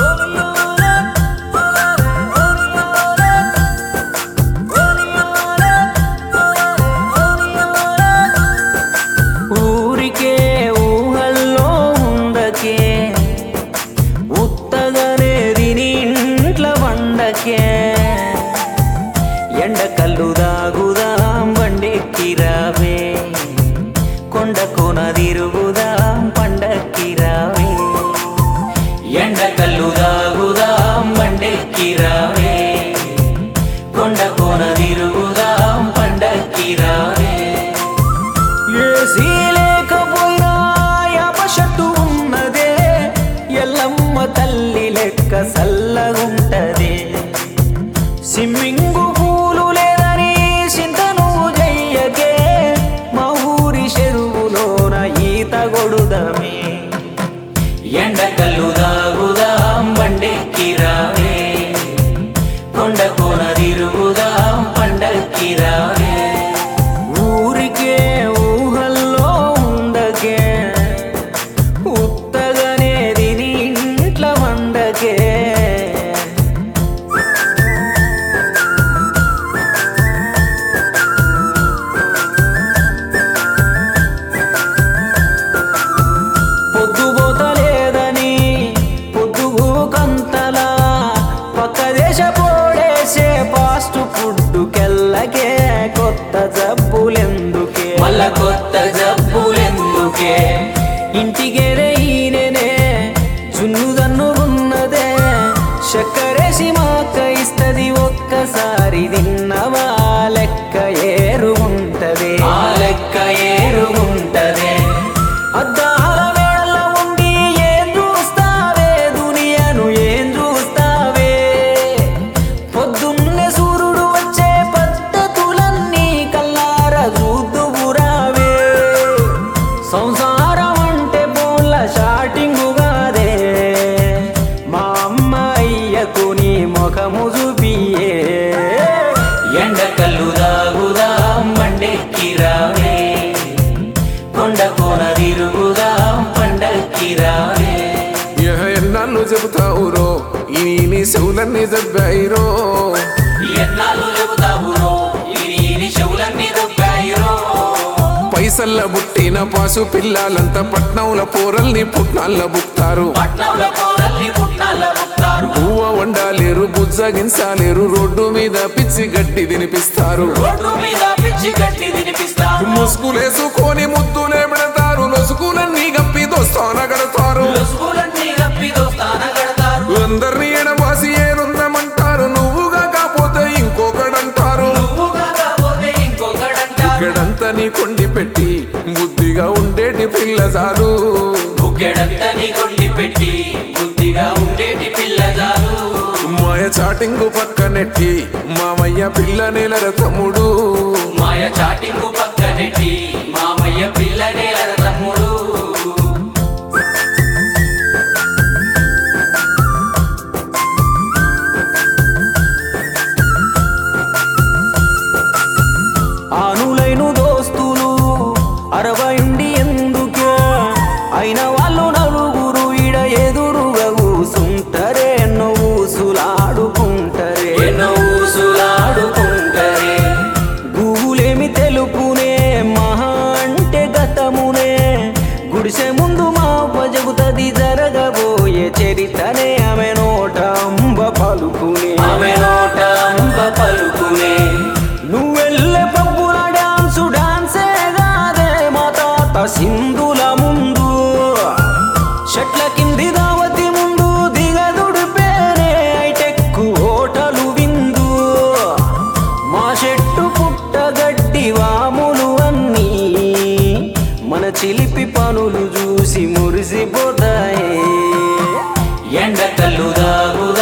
ఊరికే ఊహల్లో ఉండకే ఉత్తగనే తిని ఇంట్ల వండకే ఎండ కళ్ళు దాగుదాం బండెక్కి రావే కొండ కొన తిరుగుదాం పండక్కి రావే ఎండ కళ్ళు దాగుదాం బండెక్కి రావే కొండ కొన తిరుగుదాం పండక్కి రావే ఏసీ లేకపోయినా యాపషట్టు ఉన్నదే ఎల్లమ్మ తల్లి లెక్క సల్లగుంటది స్విమ్మింగ్ పూలు లేదని చింతను చెయ్యకే మా ఊరి చెరువులోన ఈత కొడుదమే ఎండ కళ్ళు దాగుదాం బండెక్కి రావే కొండ కోన తిరుగుదాం పండక్కి రావే ఊరికే ఊహల్లో ఉండకే ఉత్తగనే తిని ఇంట్ల వండకే పొద్దుపోతలేదని పొద్దుగు కంతలా పక్క దేశ పోడేసే ఫాస్ట్ ఫుడ్ కెల్లకే కొత్త జబ్బులెందుకే మళ్ళా కొత్త జబ్బులెందుకే ఇంటికేరే ఈయననే జున్నుదన్ను ఉన్నదే చక్కరేసి మాక ఇస్తది ఒక్కసారి తిన్నవా లెక్క ఏరు ఉంటదే ఆ లెక్క ఏరు ఉంటదే అద్దాల వేళ ఉండి ఏం చూస్తావే దునియను ఏం చూస్తావే పొద్దున్నే సూర్యుడు వచ్చే పద్ధతులన్నీ కల్లార చూద్దువురావే సంసారం అంటే బోళ్ళ షాటింగు కాదే మా అమ్మాయ్యకు నీ ముఖము చూపియే ఎండ కళ్ళు దాగుదాం బండెక్కి రావే కొండ కోన తిరుగుదాం పండక్కి రావే యహ ఎన్నాళ్ళు చెబుతావురో ఈ నీ చెవులన్నీ దెబ్బాయిరో ఎన్నాళ్ళు చెబుతావురో ఈ చెవులన్నీ దొబ్బాయిరో పైసల్ల బుట్టిన పాసు పిల్లలంతా పట్నంల పోరల్ని పుట్నాల బుక్తారు పట్నంలో కోరల్ని పుట్నాల ముక్తారు పువ్వ వండాలేరు బుజ్జగించాలేరు రోడ్డు మీద పిచ్చి గడ్డి తినిపిస్తారు రోడ్డు మీద పిచ్చి గట్టి తినిపిస్తారు ముసుగులేసుకొని ముద్దులే పెడతారు లొసుకులన్నీ గప్పి దోస్తాన గడతారు లొసుగులన్నీ గప్పి దోస్తాన కడతారు అందరినీ ఎడబాసి ఏరుందమంటారు నువ్వుగా కాకపోతే ఇంకొకడంటారు నువ్వు కాకపోతే ఇంకొకడంటారు ఇక్కడంతా నీ కొండి పెట్టి బుద్ధిగా ఉండేటి పిల్ల చాలు బుక్కెడంతా నీ కొండి పెట్టి బుద్ధిగా ఉండేటి పిల్లజాలు మాయ చాటింగు పక్కనెట్టి మామయ్య పిల్ల నెలర తమ్ముడు మాయ చాటింగు పక్కనెట్టి మామయ్య పిల్లనే తమ్ముడు ఆనులైన దోస్తులు అరవైండి ఎందుకే అయిన వాళ్ళు నలుగురు ఇడ ఎదురుగా కూసుంటరే ఎన్నో ఊసులాడుకుంటరే ఎన్నో ఊసులాడుకుంటరే గూగులేమి తెలుపునే మహా అంటే గతమునే గుడిసె ముందు మా జగుతది జరగబోయే చరితనే ఆమె నోట అంబ పలుకునే ఆమె నోట అంబ పలుకునే నువ్వెళ్ళే పబ్బుల డాన్సు డాన్సే కాదే మా తాత సింధుల ముందు షట్ల కింది దావతి ముందు దిగదుడు పేరే ఐటెక్కు హోటలు విందు మా చెట్టు పుట్టగడ్డి వాములు అన్నీ మన చిలిపి పనులు చూసి మురిసిపోతాయి ఎండ కళ్ళు దాగుదా